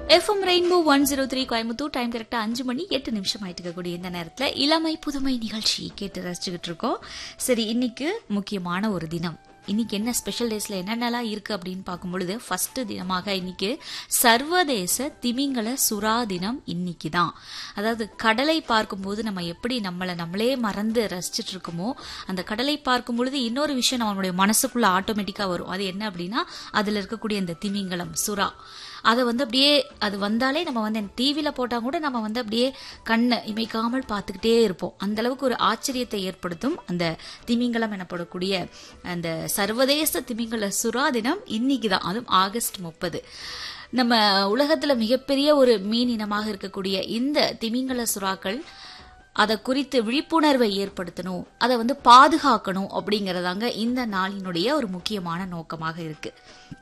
FM rainbow one zero three Coimbatore time கரெக்டா அஞ்சு மணி எட்டு நிமிஷம் ஆயிட்டு இருக்கக்கூடிய இந்த நேரத்துல இளமை புதுமை நிகழ்ச்சி கேட்டு ரசிச்சுக்கிட்டு இருக்கோம் சரி இன்னைக்கு முக்கியமான ஒரு தினம் இன்னைக்கு என்ன ஸ்பெஷல் டேஸ்ல என்னென்னலாம் இருக்கு அப்படின்னு பார்க்கும் பொழுது ஃபர்ஸ்ட் தினமாக இன்னைக்கு சர்வதேச திமிங்கல சுறா தினம் இன்னைக்கு தான் அதாவது கடலை பார்க்கும்போது நம்ம எப்படி நம்மளை நம்மளே மறந்து ரசிச்சிட்டு இருக்கோமோ அந்த கடலை பார்க்கும் பொழுது இன்னொரு விஷயம் நம்மளுடைய மனசுக்குள்ள ஆட்டோமேட்டிக்கா வரும் அது என்ன அப்படின்னா அதுல இருக்கக்கூடிய அந்த திமிங்கலம் சுறா அதை வந்து அப்படியே அது வந்தாலே நம்ம வந்து டிவியில் போட்டால் கூட நம்ம வந்து அப்படியே கண்ணை இமைக்காமல் பார்த்துக்கிட்டே இருப்போம் அந்த அளவுக்கு ஒரு ஆச்சரியத்தை ஏற்படுத்தும் அந்த திமிங்கலம் எனப்படக்கூடிய அந்த சர்வதேச திமிங்கல சுறா தினம் இன்னைக்கு தான் அதுவும் ஆகஸ்ட் முப்பது நம்ம உலகத்துல மிகப்பெரிய ஒரு மீன் இனமாக இருக்கக்கூடிய இந்த திமிங்கல சுறாக்கள் அதை குறித்து விழிப்புணர்வை ஏற்படுத்தணும் அதை வந்து பாதுகாக்கணும் அப்படிங்கறதாங்க இந்த நாளினுடைய ஒரு முக்கியமான நோக்கமாக இருக்கு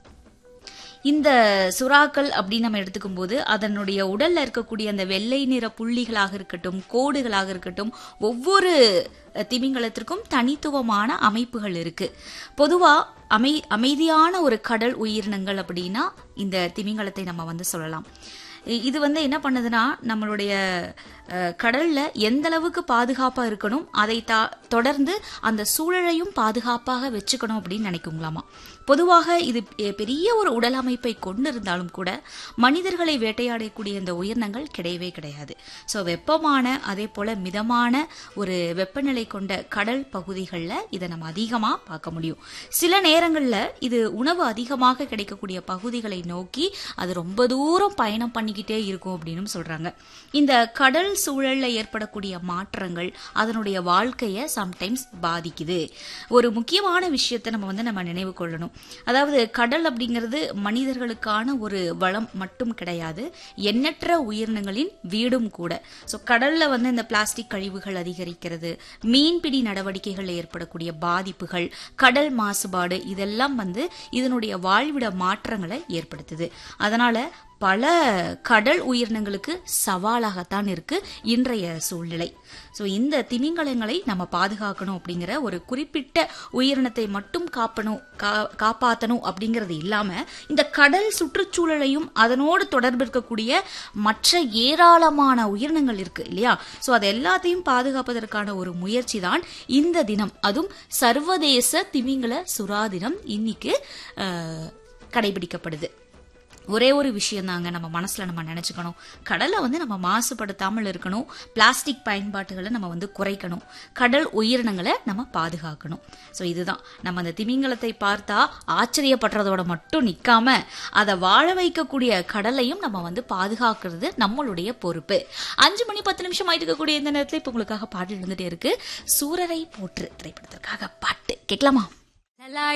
இந்த சுறாக்கள் அப்படின்னு நம்ம எடுத்துக்கும் போது அதனுடைய உடல்ல இருக்கக்கூடிய அந்த வெள்ளை நிற புள்ளிகளாக இருக்கட்டும் கோடுகளாக இருக்கட்டும் ஒவ்வொரு திமிங்கலத்திற்கும் தனித்துவமான அமைப்புகள் இருக்கு பொதுவா அமை அமைதியான ஒரு கடல் உயிரினங்கள் அப்படின்னா இந்த திமிங்கலத்தை நம்ம வந்து சொல்லலாம் இது வந்து என்ன பண்ணுதுன்னா நம்மளுடைய கடல்ல எந்த அளவுக்கு பாதுகாப்பா இருக்கணும் அதை தொடர்ந்து அந்த சூழலையும் பாதுகாப்பாக வச்சுக்கணும் அப்படின்னு நினைக்குங்களாமா பொதுவாக இது பெரிய ஒரு உடல் அமைப்பை கொண்டிருந்தாலும் கூட மனிதர்களை வேட்டையாடக்கூடிய இந்த உயிரினங்கள் கிடையவே கிடையாது ஸோ வெப்பமான அதே போல மிதமான ஒரு வெப்பநிலை கொண்ட கடல் பகுதிகளில் இதை நம்ம அதிகமாக பார்க்க முடியும் சில நேரங்களில் இது உணவு அதிகமாக கிடைக்கக்கூடிய பகுதிகளை நோக்கி அது ரொம்ப தூரம் பயணம் பண்ணிக்கிட்டே இருக்கும் அப்படின்னு சொல்றாங்க இந்த கடல் சூழல்ல ஏற்படக்கூடிய மாற்றங்கள் அதனுடைய வாழ்க்கையை சம்டைம்ஸ் பாதிக்குது ஒரு முக்கியமான விஷயத்தை நம்ம வந்து நம்ம நினைவு கொள்ளணும் அதாவது கடல் அப்படிங்கிறது மனிதர்களுக்கான ஒரு வளம் மட்டும் கிடையாது எண்ணற்ற உயிரினங்களின் வீடும் கூட ஸோ கடல்ல வந்து இந்த பிளாஸ்டிக் கழிவுகள் அதிகரிக்கிறது மீன்பிடி நடவடிக்கைகள் ஏற்படக்கூடிய பாதிப்புகள் கடல் மாசுபாடு இதெல்லாம் வந்து இதனுடைய வாழ்விட மாற்றங்களை ஏற்படுத்துது அதனால பல கடல் உயிரினங்களுக்கு சவாலாகத்தான் இருக்கு இன்றைய சூழ்நிலை ஸோ இந்த திமிங்கலங்களை நம்ம பாதுகாக்கணும் அப்படிங்கிற ஒரு குறிப்பிட்ட உயிரினத்தை மட்டும் காப்பணும் காப்பாற்றணும் அப்படிங்கிறது இல்லாம இந்த கடல் சுற்றுச்சூழலையும் அதனோடு தொடர்பு இருக்கக்கூடிய மற்ற ஏராளமான உயிரினங்கள் இருக்கு இல்லையா ஸோ அது எல்லாத்தையும் பாதுகாப்பதற்கான ஒரு முயற்சி தான் இந்த தினம் அதுவும் சர்வதேச திமிங்கல சுறா தினம் இன்னைக்கு கடைபிடிக்கப்படுது ஒரே ஒரு விஷயம் தாங்க நம்ம மனசுல நம்ம நினைச்சுக்கணும் கடலை வந்து நம்ம மாசுபடுத்தாமல் இருக்கணும் பிளாஸ்டிக் பயன்பாட்டுகளை நம்ம வந்து குறைக்கணும் கடல் உயிரினங்களை நம்ம பாதுகாக்கணும் ஸோ இதுதான் நம்ம அந்த திமிங்கலத்தை பார்த்தா ஆச்சரியப்படுறதோட மட்டும் நிக்காம அதை வாழ வைக்கக்கூடிய கடலையும் நம்ம வந்து பாதுகாக்கிறது நம்மளுடைய பொறுப்பு அஞ்சு மணி பத்து நிமிஷம் ஆயிட்டு இருக்கக்கூடிய இந்த நேரத்தில் இப்போ உங்களுக்காக பாட்டு இருந்துட்டே இருக்கு சூரரை போற்று திரைப்படத்திற்காக பாட்டு கேட்கலாமா